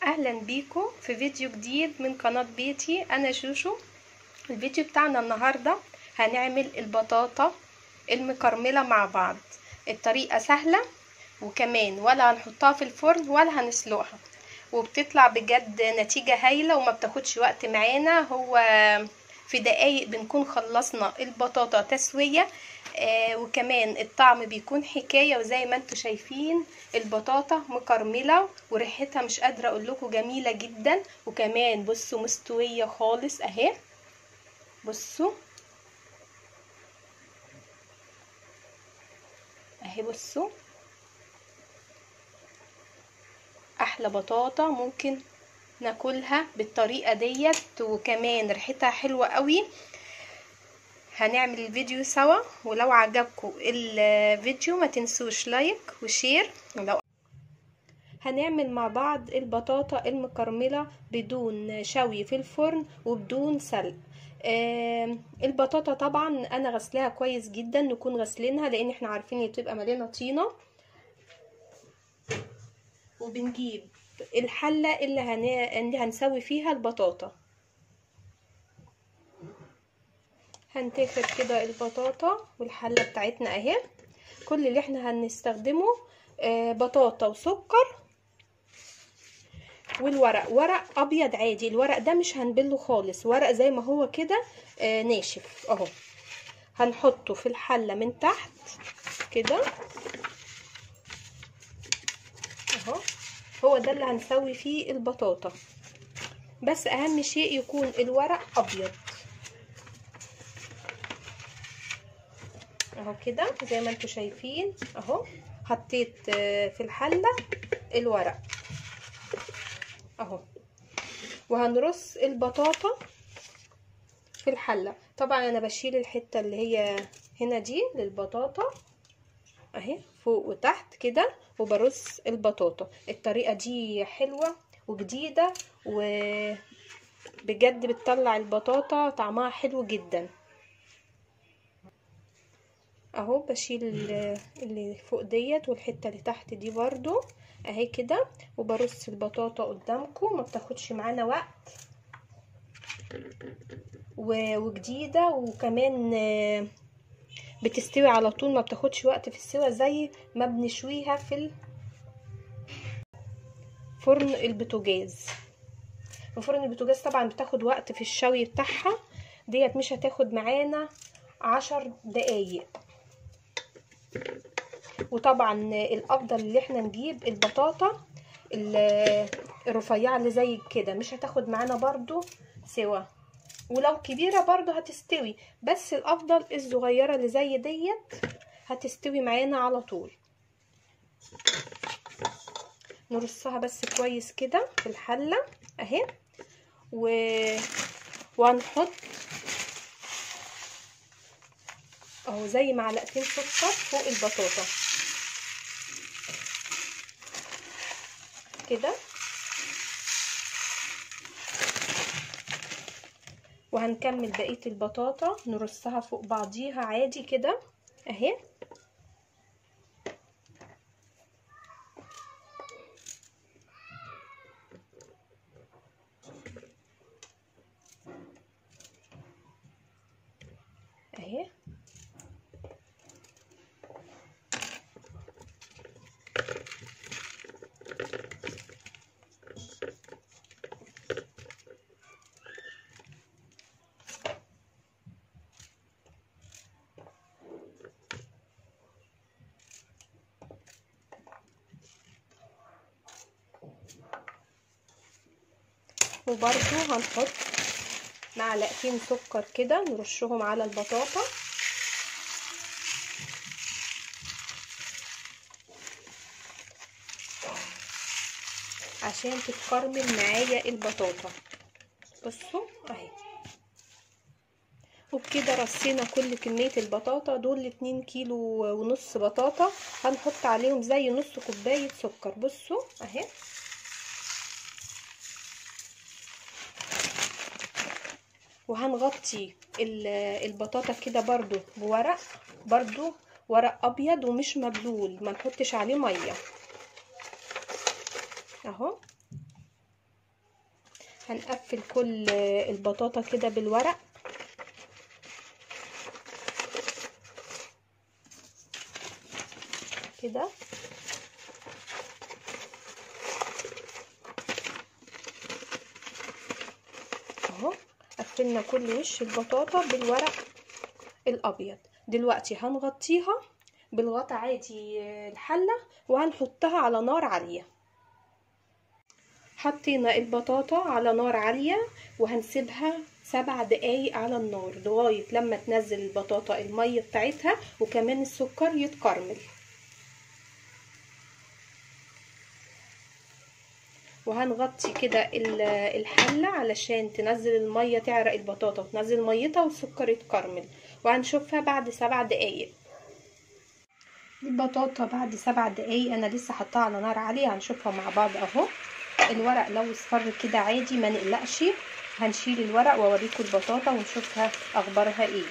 اهلا بيكم في فيديو جديد من قناة بيتي انا شوشو الفيديو بتاعنا النهاردة هنعمل البطاطا المكرملة مع بعض الطريقة سهلة وكمان ولا هنحطها في الفرن ولا هنسلقها وبتطلع بجد نتيجة هايلة وما بتاخدش وقت معانا هو في دقايق بنكون خلصنا البطاطا تسوية آه وكمان الطعم بيكون حكاية وزي ما انتم شايفين البطاطا مكرملة وريحتها مش قادرة اقول لكم جميلة جدا وكمان بصوا مستوية خالص اهي بصوا اهي بصوا احلى بطاطا ممكن ناكلها بالطريقة ديت وكمان ريحتها حلوة قوي هنعمل الفيديو سوا ولو عجبكم الفيديو ما تنسوش لايك وشير لو هنعمل مع بعض البطاطا المكرملة بدون شوي في الفرن وبدون سلق آه البطاطا طبعا انا غسلاها كويس جدا نكون غسلينها لان احنا عارفين هي بتبقى مليانه طينه وبنجيب الحله اللي, هن... اللي هنسوي فيها البطاطا هنتاخد كده البطاطا والحله بتاعتنا اهي كل اللي احنا هنستخدمه آه بطاطا وسكر والورق ورق ابيض عادي الورق ده مش هنبله خالص ورق زي ما هو كده آه ناشف اهو هنحطه في الحله من تحت كده اهو هو ده اللي هنسوي فيه البطاطا بس اهم شيء يكون الورق ابيض اهو كده زي ما انتم شايفين اهو حطيت في الحله الورق اهو وهنرص البطاطا في الحله طبعا انا بشيل الحته اللي هي هنا دي للبطاطا اهي فوق وتحت كده وبرص البطاطا الطريقه دي حلوه وجديده وبجد بتطلع البطاطا طعمها حلو جدا اهو بشيل اللي فوق ديت والحته اللي تحت دي برضو اهي كده وبرص البطاطا قدامكم ما بتاخدش معانا وقت وجديده وكمان بتستوي على طول ما بتاخدش وقت في السوا زي ما بنشويها في فرن البوتاجاز فرن البوتاجاز طبعا بتاخد وقت في الشوي بتاعها ديت مش هتاخد معانا عشر دقايق وطبعا الافضل اللي احنا نجيب البطاطا الرفيعه اللي زي كده مش هتاخد معانا برضو سوا ولو كبيره برضو هتستوي بس الافضل الصغيره اللي زي ديت هتستوي معانا على طول نرصها بس كويس كده في الحله اهي و... وهنحط اهو زي معلقتين سكر فوق البطاطا كده وهنكمل بقيه البطاطا نرصها فوق بعضيها عادي كده اهي اهي وبرده هنحط معلقتين سكر كده نرشهم على البطاطا عشان تتكرمل معايا البطاطا بصوا اهي وبكده رصينا كل كمية البطاطا دول اتنين كيلو ونص بطاطا هنحط عليهم زي نص كوباية سكر بصوا اهي وهنغطي البطاطا كده برضو بورق برضو ورق ابيض ومش مبلول ما نحطش عليه ميه اهو هنقفل كل البطاطا كده بالورق كده اهو قفلنا كل وش البطاطا بالورق الابيض دلوقتي هنغطيها بالغطا عادي الحله وهنحطها على نار عاليه حطينا البطاطا على نار عاليه وهنسيبها سبع دقايق على النار لغايه لما تنزل البطاطا الميه بتاعتها وكمان السكر يتكرمل وهنغطي كده الحله علشان تنزل الميه تعرق البطاطا وتنزل ميتها والسكر يتكرمل وهنشوفها بعد سبع دقايق البطاطا بعد سبع دقايق انا لسه حطاها على نار عاليه هنشوفها مع بعض اهو الورق لو اصفر كده عادي ما نقلقش هنشيل الورق واوريكم البطاطا ونشوفها اخبارها ايه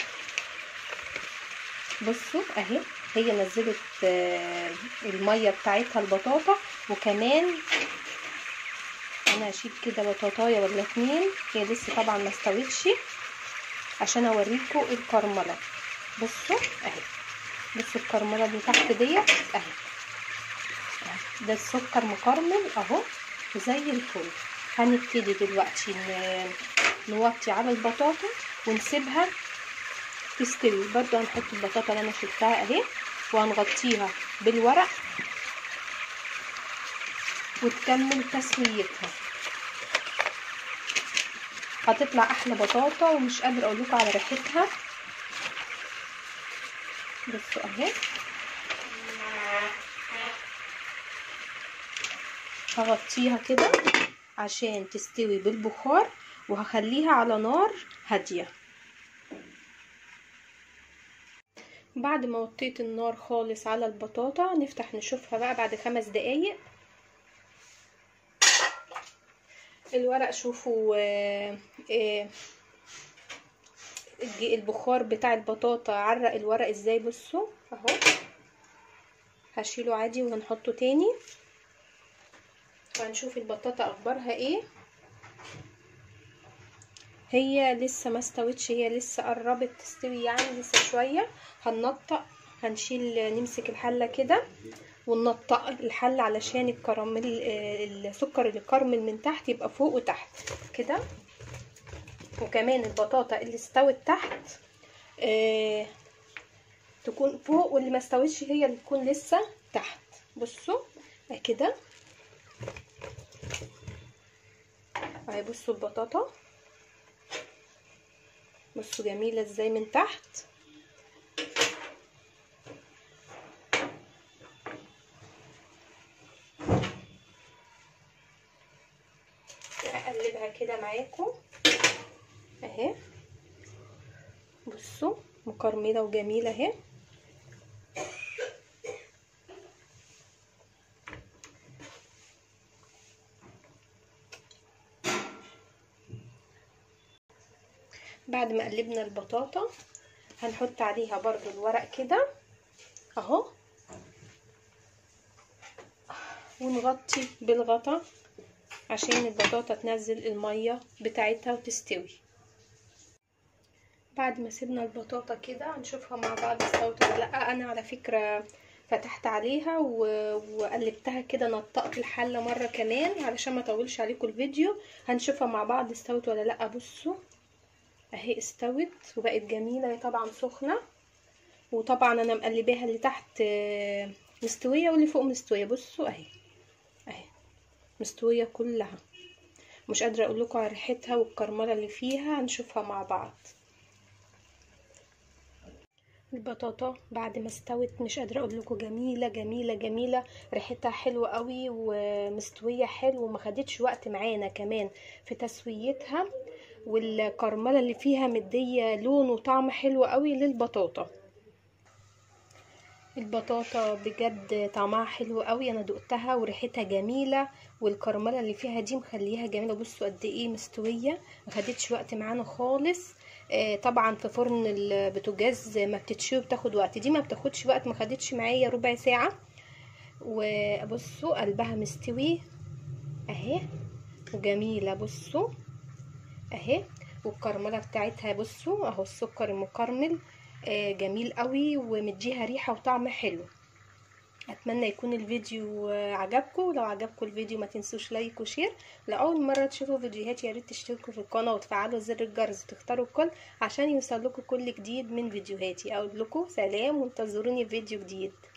بصوا اهي هي نزلت الميه بتاعتها البطاطا وكمان انا هشيل كده بطاطايه ولا اتنين هي لسه طبعا ما استوتش عشان اوريكم الكرمله بصوا اهي بصوا الكرمله اللي تحت ديت اهي ده السكر مكرمل اهو زي الفل هنبتدي دلوقتي نوطي على البطاطا ونسيبها تستوي برضو هنحط البطاطا اللي انا شلتها اهي وهنغطيها بالورق وتكمل تسويتها هتطلع احلى بطاطا ومش قادره اقول لكم على ريحتها بصوا اهي هغطيها كده عشان تستوي بالبخار وهخليها على نار هاديه بعد ما وطيت النار خالص على البطاطا نفتح نشوفها بقى بعد خمس دقايق الورق شوفوا آه آه البخار بتاع البطاطا عرق الورق ازاي بصوا اهو هشيله عادي وهنحطه تاني وهنشوف البطاطا اخبارها ايه هي لسه ما استوتش هي لسه قربت تستوي يعني لسه شويه هننطق هنشيل نمسك الحله كده وننطق الحله علشان الكراميل السكر اللي كرمل من تحت يبقى فوق وتحت كده وكمان البطاطا اللي استوت تحت آه تكون فوق واللي ما استوتش هي اللي تكون لسه تحت بصوا كده اهي بصوا البطاطا بصوا جميلة ازاي من تحت هقلبها كده معاكم اهي بصوا مكرمله وجميله اهي بعد ما قلبنا البطاطا هنحط عليها برضو الورق كده اهو ونغطي بالغطا عشان البطاطا تنزل المية بتاعتها وتستوي بعد ما سيبنا البطاطا كده هنشوفها مع بعض استوت ولا لا انا على فكرة فتحت عليها و... وقلبتها كده نطقت الحلة مرة كمان علشان ما اطولش عليكم الفيديو هنشوفها مع بعض استوت ولا لا بصوا اهي استوت وبقت جميلة هي طبعا سخنة وطبعا انا مقلباها اللي تحت مستوية واللي فوق مستوية بصوا اهي اهي مستوية كلها مش قادرة اقول لكم على ريحتها والكرملة اللي فيها هنشوفها مع بعض البطاطا بعد ما استوت مش قادره اقول لكم جميله جميله جميله ريحتها حلوه قوي ومستويه حلو وما خدتش وقت معانا كمان في تسويتها والكرمله اللي فيها مديه لون وطعم حلو قوي للبطاطا البطاطا بجد طعمها حلو قوي انا دقتها وريحتها جميله والكرمله اللي فيها دي مخليها جميله بصوا قد ايه مستويه ما خدتش وقت معانا خالص آه طبعا في فرن البوتاجاز ما بتتشوي بتاخد وقت دي ما بتاخدش وقت ما خدتش معايا ربع ساعه وبصوا قلبها مستوي اهي وجميلة بصوا اهي والكرملة بتاعتها بصوا اهو السكر المكرمل آه جميل قوي ومديها ريحة وطعم حلو اتمنى يكون الفيديو عجبكم لو عجبكم الفيديو ما تنسوش لايك وشير لاول مره تشوفوا فيديوهاتي يا ريت تشتركوا في القناه وتفعلوا زر الجرس وتختاروا الكل عشان يوصلكوا كل جديد من فيديوهاتي اقول لكم سلام وانتظروني في فيديو جديد